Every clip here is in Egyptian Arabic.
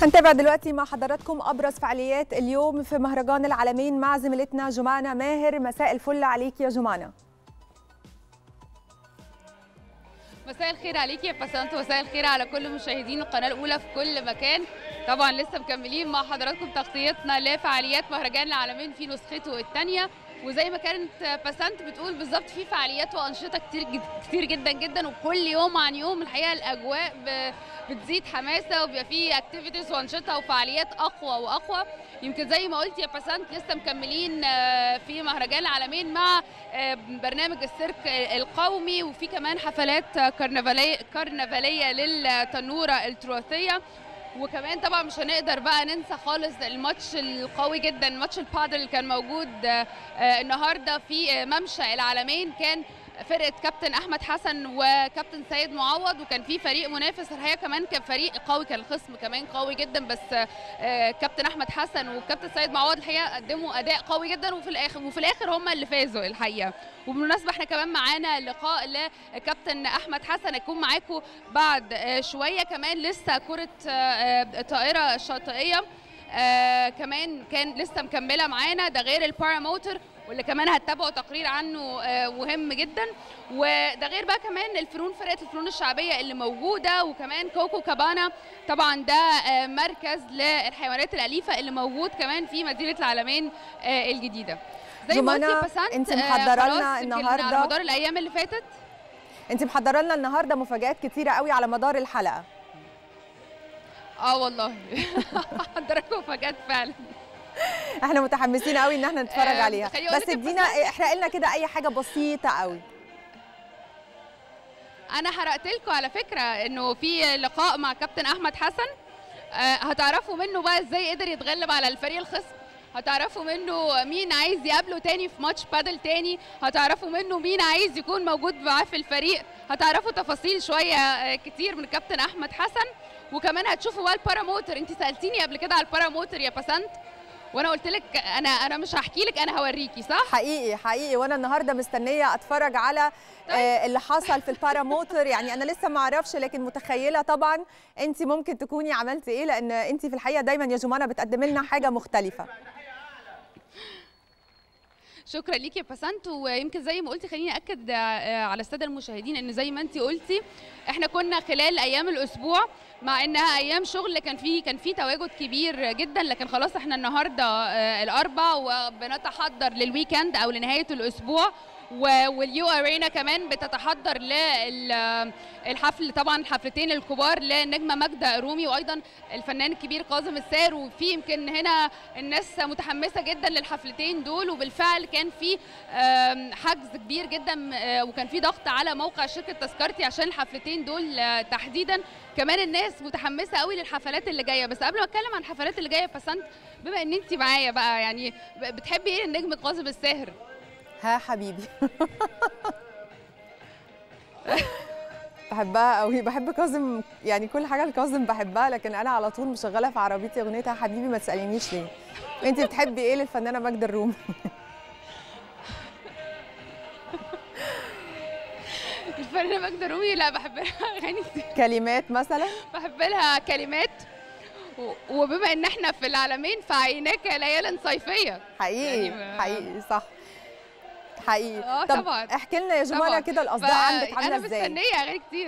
هنتابع دلوقتي مع حضراتكم ابرز فعاليات اليوم في مهرجان العالمين مع زميلتنا جمانه ماهر مساء الفل عليك يا جمانه مساء الخير عليكي يا بسنت ومساء الخير على كل مشاهدين القناه الاولى في كل مكان طبعا لسه مكملين مع حضراتكم تغطيتنا لفعاليات مهرجان العالمين في نسخته الثانيه وزي ما كانت بسنت بتقول بالظبط في فعاليات وانشطه كتير جد كتير جدا جدا وكل يوم عن يوم الحقيقه الاجواء بتزيد حماسه وبيبقى في اكتيفيتيز وانشطه وفعاليات اقوى واقوى يمكن زي ما قلت يا بسنت لسه مكملين في مهرجان العالمين مع برنامج السيرك القومي وفي كمان حفلات كرنفاليه كرنفاليه للتنوره التراثيه وكمان طبعا مش هنقدر بقى ننسى خالص الماتش القوي جدا ماتش البادل اللي كان موجود النهارده في ممشى العالمين كان فرقه كابتن احمد حسن وكابتن سيد معوض وكان في فريق منافس الحقيقه كمان كان فريق قوي كان الخصم كمان قوي جدا بس كابتن احمد حسن وكابتن سيد معوض الحقيقه قدموا اداء قوي جدا وفي الاخر وفي الاخر هم اللي فازوا الحقيقه وبالمناسبه احنا كمان معانا لقاء لكابتن احمد حسن هيكون معاكم بعد شويه كمان لسه كره طائره شاطئيه آه كمان كان لسه مكمله معانا ده غير الباراموتر واللي كمان هتتابعوا تقرير عنه آه مهم جدا وده غير بقى كمان الفنون فرقه الفنون الشعبيه اللي موجوده وكمان كوكو كابانا طبعا ده آه مركز للحيوانات الاليفه اللي موجود كمان في مدينه العالمين آه الجديده زي ما قلتي بسنت انت محضره لنا النهارده على مدار الايام اللي فاتت انت محضره لنا النهارده مفاجات كتيره قوي على مدار الحلقه اه والله حضرتك مفاجات فعلا احنا متحمسين قوي ان احنا نتفرج عليها بس ادينا احرق لنا كده اي حاجه بسيطه قوي انا حرقت لكم على فكره انه في لقاء مع كابتن احمد حسن آه هتعرفوا منه بقى ازاي قدر يتغلب على الفريق الخصم هتعرفوا منه مين عايز يقابله تاني في ماتش بادل تاني هتعرفوا منه مين عايز يكون موجود معاه في الفريق هتعرفوا تفاصيل شويه كتير من كابتن احمد حسن وكمان هتشوفوا بقى الباراموتر انت سالتيني قبل كده على الباراموتر يا بسنت وانا قلت لك انا انا مش هحكي لك انا هوريكي صح حقيقي حقيقي وانا النهارده مستنيه اتفرج على طيب. آه اللي حصل في الباراموتر يعني انا لسه ما اعرفش لكن متخيله طبعا انت ممكن تكوني عملتي ايه لان انت في الحقيقه دايما يا جمانه بتقدمي لنا حاجه مختلفه شكرا ليكي يا بسنت ويمكن زي ما قلتي خليني اكد على الساده المشاهدين ان زي ما انت قلتي احنا كنا خلال ايام الاسبوع مع انها ايام شغل كان في كان في تواجد كبير جدا لكن خلاص احنا النهارده الاربع وبنتحضر للويكند او لنهايه الاسبوع واليو ارينا كمان بتتحضر للحفل طبعا الحفلتين الكبار للنجمه ماجده رومي وايضا الفنان الكبير كاظم السار وفي يمكن هنا الناس متحمسه جدا للحفلتين دول وبالفعل كان في حجز كبير جدا وكان في ضغط على موقع شركه تذكرتي عشان الحفلتين دول تحديدا كمان الناس متحمسه قوي للحفلات اللي جايه بس قبل ما اتكلم عن الحفلات اللي جايه بسنت بما ان انت معايا بقى يعني بتحبي ايه النجم كاظم الساهر ها حبيبي بحبها قوي بحب كاظم يعني كل حاجه لكاظم بحبها لكن انا على طول مشغله في عربيتي اغنيه حبيبي ما تسالينيش ليه انت بتحبي ايه للفنانه ماجده الرومي الفنانه ماجده الرومي لا بحب لها اغاني كلمات مثلا بحب لها كلمات وبما ان احنا في العالمين فعيناك ليالا صيفيه حقيقي يعني حقيقي صح حقيقي اه طب طبعا احكي لنا يا جمانه كده الاصداء عندك عامله ازاي انا مستنيه اغاني كتير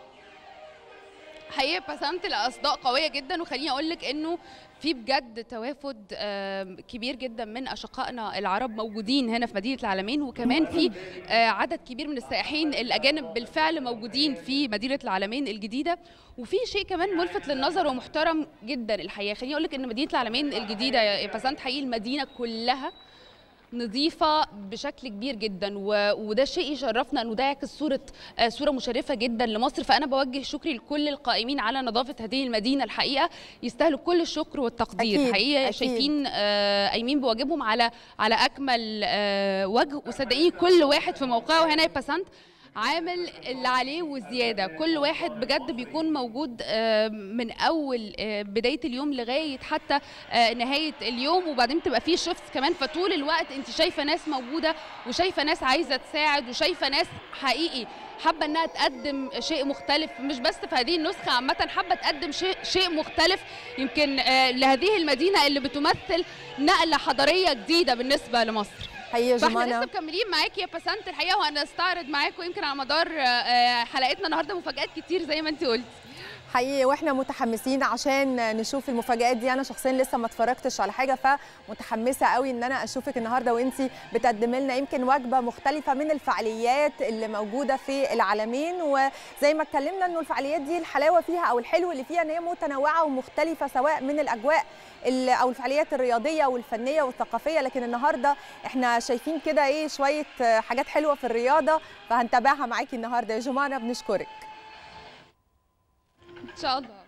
حقيقه بسمت الاصداء قويه جدا وخليني اقول لك انه في بجد توافد كبير جدا من اشقائنا العرب موجودين هنا في مدينه العالمين وكمان في عدد كبير من السائحين الاجانب بالفعل موجودين في مدينه العالمين الجديده وفي شيء كمان ملفت للنظر ومحترم جدا الحقيقه خليني اقول لك ان مدينه العالمين الجديده يا بسنت حقيقي المدينه كلها نظيفه بشكل كبير جدا و... وده شيء يشرفنا انه ده يعكس صوره آه صوره مشرفه جدا لمصر فانا بوجه شكري لكل القائمين على نظافه هذه المدينه الحقيقه يستاهلوا كل الشكر والتقدير أكيد. حقيقه أكيد. شايفين آه قايمين بواجبهم على على اكمل آه وجه وصدقيني كل واحد في موقعه هنا يا بسنت عامل اللي عليه وزياده كل واحد بجد بيكون موجود آه، من اول آه، بدايه اليوم لغايه حتى آه، نهايه اليوم وبعدين بتبقى فيه شيفتس كمان فطول الوقت انت شايفه ناس موجوده وشايفه ناس عايزه تساعد وشايفه ناس حقيقي حابه انها تقدم شيء مختلف مش بس في هذه النسخه عامه حابه تقدم شيء شيء مختلف يمكن آه، لهذه المدينه اللي بتمثل نقله حضاريه جديده بالنسبه لمصر حقيقي فاحنا لسه جمانة مكملين معاكي يا بسنت الحقيقه وانا استعرض معاكم يمكن على مدار آه، حلقتنا النهارده مفاجات كتير زي ما انت قلتي حقيقي واحنا متحمسين عشان نشوف المفاجآت دي انا شخصيا لسه ما اتفرجتش على حاجه فمتحمسه قوي ان انا اشوفك النهارده وانت بتقدمي لنا يمكن وجبه مختلفه من الفعاليات اللي موجوده في العالمين وزي ما اتكلمنا انه الفعاليات دي الحلاوه فيها او الحلو اللي فيها ان هي متنوعه ومختلفه سواء من الاجواء ال- او الفعاليات الرياضيه والفنيه والثقافيه لكن النهارده احنا شايفين كده ايه شويه حاجات حلوه في الرياضه فهنتابعها معاكي النهارده يا جمانه بنشكرك ان شاء الله